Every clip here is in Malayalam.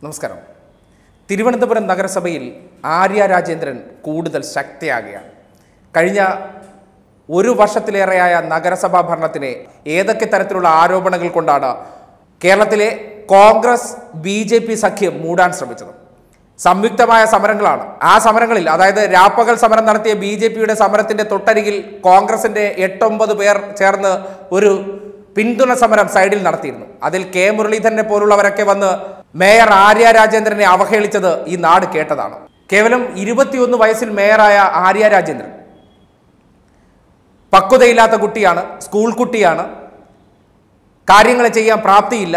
നമസ്കാരം തിരുവനന്തപുരം നഗരസഭയിൽ ആര്യ രാജേന്ദ്രൻ കൂടുതൽ ശക്തിയാകുകയാണ് കഴിഞ്ഞ ഒരു വർഷത്തിലേറെയായ നഗരസഭാ ഭരണത്തിനെ ഏതൊക്കെ തരത്തിലുള്ള ആരോപണങ്ങൾ കൊണ്ടാണ് കേരളത്തിലെ കോൺഗ്രസ് ബി ജെ പി സഖ്യം മൂടാൻ ശ്രമിച്ചത് സംയുക്തമായ സമരങ്ങളാണ് ആ സമരങ്ങളിൽ അതായത് രാപ്പകൽ സമരം നടത്തിയ ബി ജെ പിയുടെ സമരത്തിന്റെ തൊട്ടരികിൽ കോൺഗ്രസിന്റെ എട്ടൊമ്പത് പേർ ചേർന്ന് ഒരു പിന്തുണ സമരം സൈഡിൽ നടത്തിയിരുന്നു അതിൽ കെ മുരളീധരനെ പോലുള്ളവരൊക്കെ വന്ന് മേയർ ആര്യ രാജേന്ദ്രനെ അവഹേളിച്ചത് ഈ നാട് കേട്ടതാണ് കേവലം ഇരുപത്തിയൊന്ന് വയസ്സിൽ മേയറായ ആര്യ രാജേന്ദ്രൻ പക്വതയില്ലാത്ത കുട്ടിയാണ് സ്കൂൾ കുട്ടിയാണ് കാര്യങ്ങൾ ചെയ്യാൻ പ്രാപ്തിയില്ല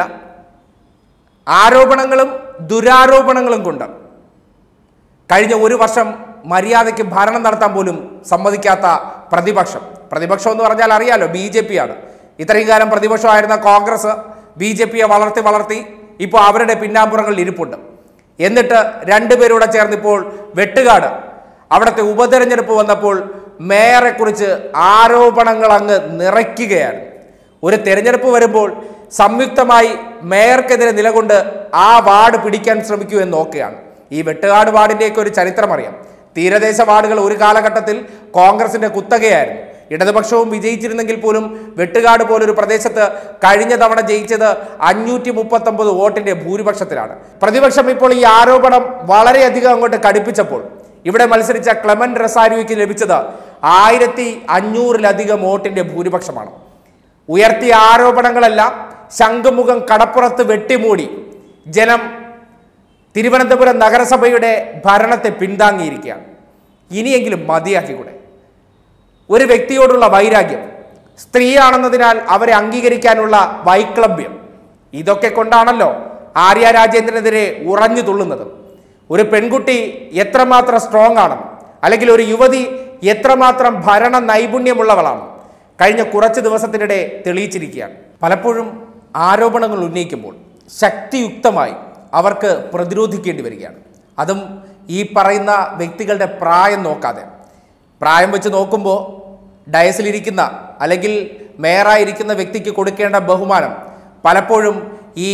ആരോപണങ്ങളും ദുരാരോപണങ്ങളും കൊണ്ട് കഴിഞ്ഞ ഒരു വർഷം മര്യാദയ്ക്ക് ഭരണം നടത്താൻ പോലും സമ്മതിക്കാത്ത പ്രതിപക്ഷം പ്രതിപക്ഷം എന്ന് പറഞ്ഞാൽ അറിയാലോ ബി ജെ പി ആണ് ഇത്രയും കാലം പ്രതിപക്ഷമായിരുന്ന കോൺഗ്രസ് ബി ജെ പിയെ വളർത്തി വളർത്തി ഇപ്പോൾ അവരുടെ പിന്നാമ്പുറങ്ങളിൽ ഇരിപ്പുണ്ട് എന്നിട്ട് രണ്ടുപേരൂടെ ചേർന്ന് ഇപ്പോൾ വെട്ടുകാട് അവിടുത്തെ ഉപതെരഞ്ഞെടുപ്പ് വന്നപ്പോൾ മേയറെക്കുറിച്ച് ആരോപണങ്ങൾ അങ്ങ് നിറയ്ക്കുകയാണ് ഒരു തെരഞ്ഞെടുപ്പ് വരുമ്പോൾ സംയുക്തമായി മേയർക്കെതിരെ നിലകൊണ്ട് ആ വാർഡ് പിടിക്കാൻ ശ്രമിക്കൂ എന്ന് നോക്കുകയാണ് ഈ വെട്ടുകാട് വാർഡിൻ്റെയൊക്കെ ഒരു ചരിത്രം അറിയാം തീരദേശ വാർഡുകൾ ഒരു കാലഘട്ടത്തിൽ കോൺഗ്രസിന്റെ കുത്തകയായിരുന്നു ഇടതുപക്ഷവും വിജയിച്ചിരുന്നെങ്കിൽ പോലും വെട്ടുകാട് പോലൊരു പ്രദേശത്ത് കഴിഞ്ഞ തവണ ജയിച്ചത് അഞ്ഞൂറ്റി മുപ്പത്തൊമ്പത് വോട്ടിന്റെ ഭൂരിപക്ഷത്തിലാണ് പ്രതിപക്ഷം ഇപ്പോൾ ഈ ആരോപണം വളരെയധികം അങ്ങോട്ട് കടുപ്പിച്ചപ്പോൾ ഇവിടെ മത്സരിച്ച ക്ലെമൻ റസാരിയോയ്ക്ക് ലഭിച്ചത് ആയിരത്തി അഞ്ഞൂറിലധികം വോട്ടിന്റെ ഭൂരിപക്ഷമാണ് ഉയർത്തിയ ആരോപണങ്ങളെല്ലാം ശംഖുമുഖം കടപ്പുറത്ത് വെട്ടിമൂടി ജനം തിരുവനന്തപുരം നഗരസഭയുടെ ഭരണത്തെ പിന്താങ്ങിയിരിക്കുകയാണ് ഇനിയെങ്കിലും മതിയാക്കിക്കൂടെ ഒരു വ്യക്തിയോടുള്ള വൈരാഗ്യം സ്ത്രീയാണെന്നതിനാൽ അവരെ അംഗീകരിക്കാനുള്ള വൈക്ലഭ്യം ഇതൊക്കെ കൊണ്ടാണല്ലോ ആര്യ രാജേന്ദ്രനെതിരെ ഉറഞ്ഞു തുള്ളുന്നത് ഒരു പെൺകുട്ടി എത്രമാത്രം സ്ട്രോങ് ആണ് അല്ലെങ്കിൽ ഒരു യുവതി എത്രമാത്രം ഭരണ നൈപുണ്യമുള്ളവളാണ് കഴിഞ്ഞ കുറച്ച് ദിവസത്തിനിടെ തെളിയിച്ചിരിക്കുകയാണ് പലപ്പോഴും ആരോപണങ്ങൾ ഉന്നയിക്കുമ്പോൾ ശക്തിയുക്തമായി അവർക്ക് പ്രതിരോധിക്കേണ്ടി വരികയാണ് അതും ഈ പറയുന്ന വ്യക്തികളുടെ പ്രായം നോക്കാതെ പ്രായം വെച്ച് നോക്കുമ്പോൾ ഡയസിലിരിക്കുന്ന അല്ലെങ്കിൽ മേയറായിരിക്കുന്ന വ്യക്തിക്ക് കൊടുക്കേണ്ട ബഹുമാനം പലപ്പോഴും ഈ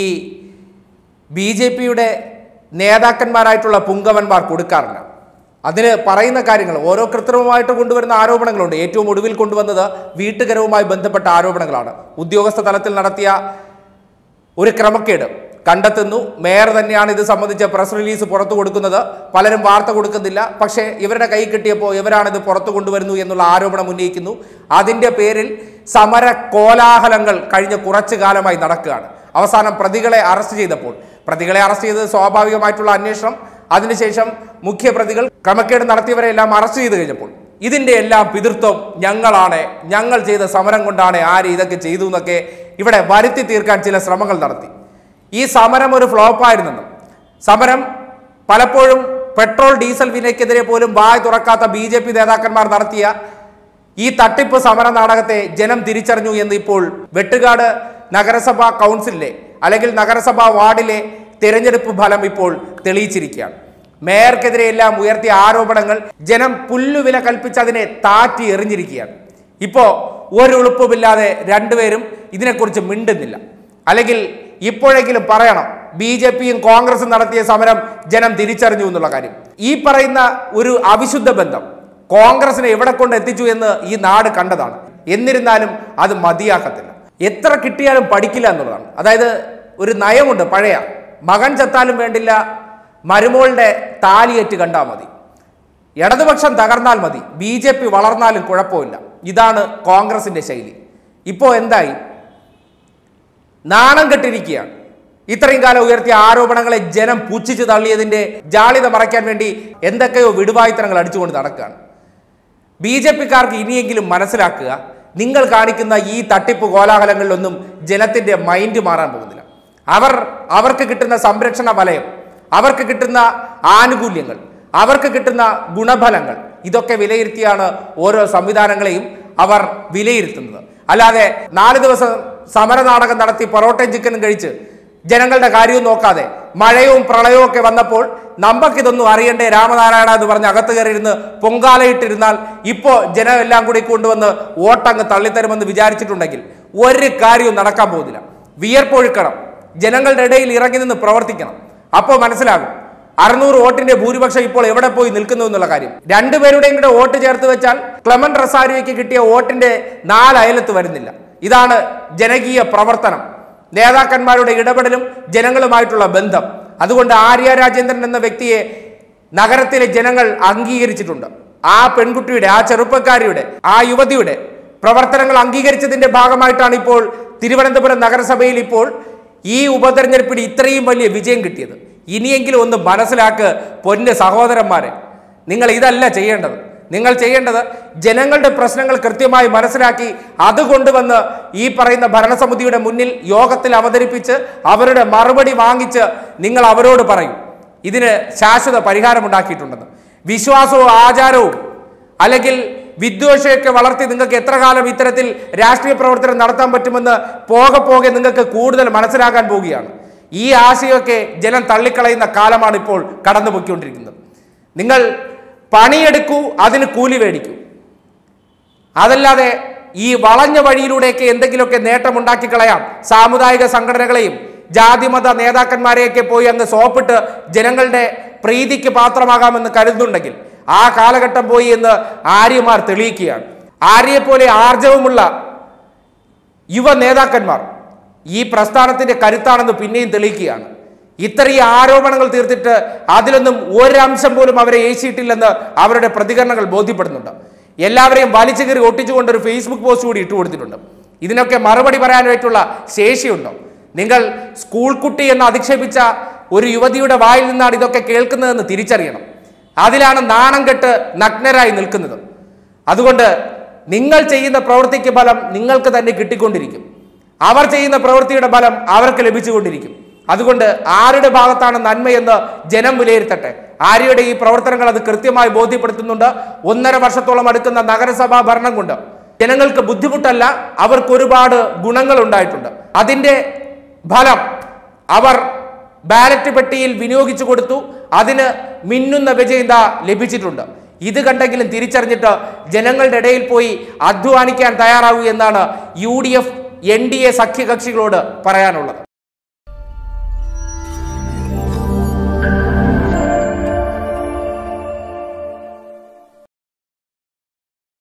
ബി ജെ പിയുടെ നേതാക്കന്മാരായിട്ടുള്ള പുങ്കവന്മാർ കൊടുക്കാറില്ല അതിന് പറയുന്ന കാര്യങ്ങൾ ഓരോ കൃത്രിമമായിട്ട് കൊണ്ടുവരുന്ന ആരോപണങ്ങളുണ്ട് ഏറ്റവും ഒടുവിൽ കൊണ്ടുവന്നത് വീട്ടുകരവുമായി ബന്ധപ്പെട്ട ആരോപണങ്ങളാണ് ഉദ്യോഗസ്ഥ തലത്തിൽ നടത്തിയ ഒരു ക്രമക്കേട് കണ്ടെത്തുന്നു മേയർ തന്നെയാണ് ഇത് സംബന്ധിച്ച പ്രസ് റിലീസ് പുറത്തു കൊടുക്കുന്നത് പലരും വാർത്ത കൊടുക്കുന്നില്ല പക്ഷേ ഇവരുടെ കൈ കിട്ടിയപ്പോൾ ഇവരാണിത് പുറത്തു കൊണ്ടുവരുന്നു എന്നുള്ള ആരോപണം ഉന്നയിക്കുന്നു അതിൻ്റെ പേരിൽ സമര കോലാഹലങ്ങൾ കഴിഞ്ഞ കുറച്ചു കാലമായി നടക്കുകയാണ് അവസാനം പ്രതികളെ അറസ്റ്റ് ചെയ്തപ്പോൾ പ്രതികളെ അറസ്റ്റ് ചെയ്തത് സ്വാഭാവികമായിട്ടുള്ള അന്വേഷണം അതിനുശേഷം മുഖ്യ പ്രതികൾ ക്രമക്കേട് നടത്തിയവരെല്ലാം അറസ്റ്റ് ചെയ്ത് കഴിഞ്ഞപ്പോൾ ഇതിൻ്റെ എല്ലാം പിതൃത്വം ഞങ്ങളാണ് ഞങ്ങൾ ചെയ്ത സമരം കൊണ്ടാണ് ആര് ഇതൊക്കെ ചെയ്തു എന്നൊക്കെ ഇവിടെ വരുത്തി തീർക്കാൻ ചില ശ്രമങ്ങൾ നടത്തി ഈ സമരം ഒരു ഫ്ലോപ്പായിരുന്നെന്നും സമരം പലപ്പോഴും പെട്രോൾ ഡീസൽ വിലയ്ക്കെതിരെ പോലും വായ് തുറക്കാത്ത ബി ജെ പി നേതാക്കന്മാർ നടത്തിയ ഈ തട്ടിപ്പ് സമര നാടകത്തെ ജനം തിരിച്ചറിഞ്ഞു എന്ന് ഇപ്പോൾ വെട്ടുകാട് നഗരസഭാ കൗൺസിലിലെ അല്ലെങ്കിൽ നഗരസഭാ വാർഡിലെ തിരഞ്ഞെടുപ്പ് ഫലം ഇപ്പോൾ തെളിയിച്ചിരിക്കുകയാണ് മേയർക്കെതിരെ എല്ലാം ഉയർത്തിയ ആരോപണങ്ങൾ ജനം പുല്ലുവില കൽപ്പിച്ച് അതിനെ താറ്റി എറിഞ്ഞിരിക്കുകയാണ് ഇപ്പോൾ ഒരു ഉളുപ്പുമില്ലാതെ രണ്ടുപേരും ഇതിനെക്കുറിച്ച് മിണ്ടുന്നില്ല അല്ലെങ്കിൽ ഇപ്പോഴെങ്കിലും പറയണം ബി ജെ പിയും കോൺഗ്രസും നടത്തിയ സമരം ജനം തിരിച്ചറിഞ്ഞു എന്നുള്ള കാര്യം ഈ പറയുന്ന ഒരു അവിശുദ്ധ ബന്ധം കോൺഗ്രസിനെ എവിടെ കൊണ്ട് എത്തിച്ചു എന്ന് ഈ നാട് കണ്ടതാണ് എന്നിരുന്നാലും അത് മതിയാക്കത്തില്ല എത്ര കിട്ടിയാലും പഠിക്കില്ല എന്നുള്ളതാണ് അതായത് ഒരു നയമുണ്ട് പഴയ മകൻ ചത്താലും വേണ്ടില്ല മരുമോളുടെ താലിയേറ്റ് കണ്ടാൽ മതി ഇടതുപക്ഷം തകർന്നാൽ മതി ബി ജെ പി വളർന്നാലും കുഴപ്പമില്ല ഇതാണ് കോൺഗ്രസിന്റെ ശൈലി ഇപ്പോൾ എന്തായി നാണം കെട്ടിരിക്കുകയാണ് ഇത്രയും കാലം ഉയർത്തിയ ആരോപണങ്ങളെ ജനം പുച്ഛിച്ച് തള്ളിയതിന്റെ ജാളിത മറയ്ക്കാൻ വേണ്ടി എന്തൊക്കെയോ വിടുവായുത്തരങ്ങൾ അടിച്ചുകൊണ്ട് നടക്കുകയാണ് ബി ജെ പിക്കാർക്ക് ഇനിയെങ്കിലും മനസ്സിലാക്കുക നിങ്ങൾ കാണിക്കുന്ന ഈ തട്ടിപ്പ് കോലാഹലങ്ങളിലൊന്നും ജനത്തിന്റെ മൈൻഡ് മാറാൻ പോകുന്നില്ല അവർ അവർക്ക് കിട്ടുന്ന സംരക്ഷണ വലയം അവർക്ക് കിട്ടുന്ന ആനുകൂല്യങ്ങൾ അവർക്ക് കിട്ടുന്ന ഗുണഫലങ്ങൾ ഇതൊക്കെ വിലയിരുത്തിയാണ് ഓരോ സംവിധാനങ്ങളെയും അവർ വിലയിരുത്തുന്നത് അല്ലാതെ നാല് ദിവസം സമരനാടകം നടത്തി പൊറോട്ടയും ചിക്കനും കഴിച്ച് ജനങ്ങളുടെ കാര്യവും നോക്കാതെ മഴയും പ്രളയവും ഒക്കെ വന്നപ്പോൾ നമുക്കിതൊന്നും അറിയണ്ടേ രാമനാരായണ എന്ന് പറഞ്ഞ് അകത്ത് കയറിയിരുന്ന് പൊങ്കാലയിട്ടിരുന്നാൽ ഇപ്പോൾ ജനം എല്ലാം കൂടി കൊണ്ടുവന്ന് വോട്ടങ്ങ് തള്ളിത്തരുമെന്ന് വിചാരിച്ചിട്ടുണ്ടെങ്കിൽ ഒരു കാര്യവും നടക്കാൻ പോകുന്നില്ല വിയർപ്പൊഴുക്കണം ജനങ്ങളുടെ ഇടയിൽ ഇറങ്ങി നിന്ന് പ്രവർത്തിക്കണം അപ്പോൾ മനസ്സിലാകും അറുന്നൂറ് വോട്ടിന്റെ ഭൂരിപക്ഷം ഇപ്പോൾ എവിടെ പോയി നിൽക്കുന്നു എന്നുള്ള കാര്യം രണ്ടുപേരുടെയും കൂടെ വോട്ട് ചേർത്ത് വെച്ചാൽ ക്ലമൻ റസാരിയോയ്ക്ക് കിട്ടിയ വോട്ടിന്റെ നാല് അയലത്ത് വരുന്നില്ല ഇതാണ് ജനകീയ പ്രവർത്തനം നേതാക്കന്മാരുടെ ഇടപെടലും ജനങ്ങളുമായിട്ടുള്ള ബന്ധം അതുകൊണ്ട് ആര്യ രാജേന്ദ്രൻ എന്ന വ്യക്തിയെ നഗരത്തിലെ ജനങ്ങൾ അംഗീകരിച്ചിട്ടുണ്ട് ആ പെൺകുട്ടിയുടെ ആ ചെറുപ്പക്കാരിയുടെ ആ യുവതിയുടെ പ്രവർത്തനങ്ങൾ അംഗീകരിച്ചതിന്റെ ഭാഗമായിട്ടാണ് ഇപ്പോൾ തിരുവനന്തപുരം നഗരസഭയിൽ ഇപ്പോൾ ഈ ഉപതെരഞ്ഞെടുപ്പിൽ ഇത്രയും വലിയ വിജയം കിട്ടിയത് ഇനിയെങ്കിലും ഒന്ന് മനസ്സിലാക്ക് പൊന്ന് സഹോദരന്മാരെ നിങ്ങൾ ഇതല്ല ചെയ്യേണ്ടത് നിങ്ങൾ ചെയ്യേണ്ടത് ജനങ്ങളുടെ പ്രശ്നങ്ങൾ കൃത്യമായി മനസ്സിലാക്കി അത് കൊണ്ടുവന്ന് ഈ പറയുന്ന ഭരണസമിതിയുടെ മുന്നിൽ യോഗത്തിൽ അവതരിപ്പിച്ച് അവരുടെ മറുപടി വാങ്ങിച്ച് നിങ്ങൾ അവരോട് പറയും ഇതിന് ശാശ്വത പരിഹാരമുണ്ടാക്കിയിട്ടുണ്ടെന്ന് വിശ്വാസവും ആചാരവും അല്ലെങ്കിൽ വിദ്വേഷയൊക്കെ വളർത്തി നിങ്ങൾക്ക് എത്ര കാലം ഇത്തരത്തിൽ രാഷ്ട്രീയ പ്രവർത്തനം നടത്താൻ പറ്റുമെന്ന് പോകെ പോകെ നിങ്ങൾക്ക് കൂടുതൽ മനസ്സിലാക്കാൻ പോവുകയാണ് ഈ ആശയമൊക്കെ ജനം തള്ളിക്കളയുന്ന കാലമാണ് ഇപ്പോൾ കടന്നു പോയിക്കൊണ്ടിരിക്കുന്നത് നിങ്ങൾ പണിയെടുക്കൂ അതിന് കൂലി മേടിക്കൂ അതല്ലാതെ ഈ വളഞ്ഞ വഴിയിലൂടെയൊക്കെ എന്തെങ്കിലുമൊക്കെ നേട്ടമുണ്ടാക്കി കളയാം സാമുദായിക സംഘടനകളെയും ജാതിമത നേതാക്കന്മാരെയൊക്കെ പോയി അങ്ങ് സോപ്പിട്ട് ജനങ്ങളുടെ പ്രീതിക്ക് പാത്രമാകാമെന്ന് കരുതുന്നുണ്ടെങ്കിൽ ആ കാലഘട്ടം പോയി എന്ന് ആര്യമാർ തെളിയിക്കുകയാണ് ആര്യയെപ്പോലെ ആർജവമുള്ള യുവ നേതാക്കന്മാർ ഈ പ്രസ്ഥാനത്തിന്റെ കരുത്താണെന്ന് പിന്നെയും തെളിയിക്കുകയാണ് ഇത്രയും ആരോപണങ്ങൾ തീർത്തിട്ട് അതിലൊന്നും ഒരംശം പോലും അവരെ ഏശിയിട്ടില്ലെന്ന് അവരുടെ പ്രതികരണങ്ങൾ ബോധ്യപ്പെടുന്നുണ്ട് എല്ലാവരെയും വലിച്ചു കയറി ഒട്ടിച്ചുകൊണ്ട് ഒരു ഫേസ്ബുക്ക് പോസ്റ്റ് കൂടി ഇട്ട് കൊടുത്തിട്ടുണ്ട് ഇതിനൊക്കെ മറുപടി പറയാനായിട്ടുള്ള ശേഷിയുണ്ടോ നിങ്ങൾ സ്കൂൾ കുട്ടി എന്ന് അധിക്ഷേപിച്ച ഒരു യുവതിയുടെ വായിൽ നിന്നാണ് ഇതൊക്കെ കേൾക്കുന്നതെന്ന് തിരിച്ചറിയണം അതിലാണ് നാണം കെട്ട് നഗ്നരായി നിൽക്കുന്നത് അതുകൊണ്ട് നിങ്ങൾ ചെയ്യുന്ന പ്രവൃത്തിക്ക് ഫലം നിങ്ങൾക്ക് തന്നെ കിട്ടിക്കൊണ്ടിരിക്കും അവർ ചെയ്യുന്ന പ്രവൃത്തിയുടെ ഫലം അവർക്ക് ലഭിച്ചുകൊണ്ടിരിക്കും അതുകൊണ്ട് ആരുടെ ഭാഗത്താണ് നന്മയെന്ന് ജനം വിലയിരുത്തട്ടെ ആര്യയുടെ ഈ പ്രവർത്തനങ്ങൾ അത് കൃത്യമായി ബോധ്യപ്പെടുത്തുന്നുണ്ട് ഒന്നര വർഷത്തോളം അടുക്കുന്ന നഗരസഭാ ഭരണം കൊണ്ട് ജനങ്ങൾക്ക് ബുദ്ധിമുട്ടല്ല അവർക്ക് ഒരുപാട് ഗുണങ്ങൾ ഉണ്ടായിട്ടുണ്ട് അതിന്റെ ഫലം അവർ ബാലറ്റ് പെട്ടിയിൽ വിനിയോഗിച്ചു കൊടുത്തു അതിന് മിന്നുന്ന വിജയത ലഭിച്ചിട്ടുണ്ട് ഇത് കണ്ടെങ്കിലും തിരിച്ചറിഞ്ഞിട്ട് ജനങ്ങളുടെ ഇടയിൽ പോയി അധ്വാനിക്കാൻ തയ്യാറാവൂ എന്നാണ് U D F N D A സഖ്യകക്ഷികളോട് പറയാനുള്ളത്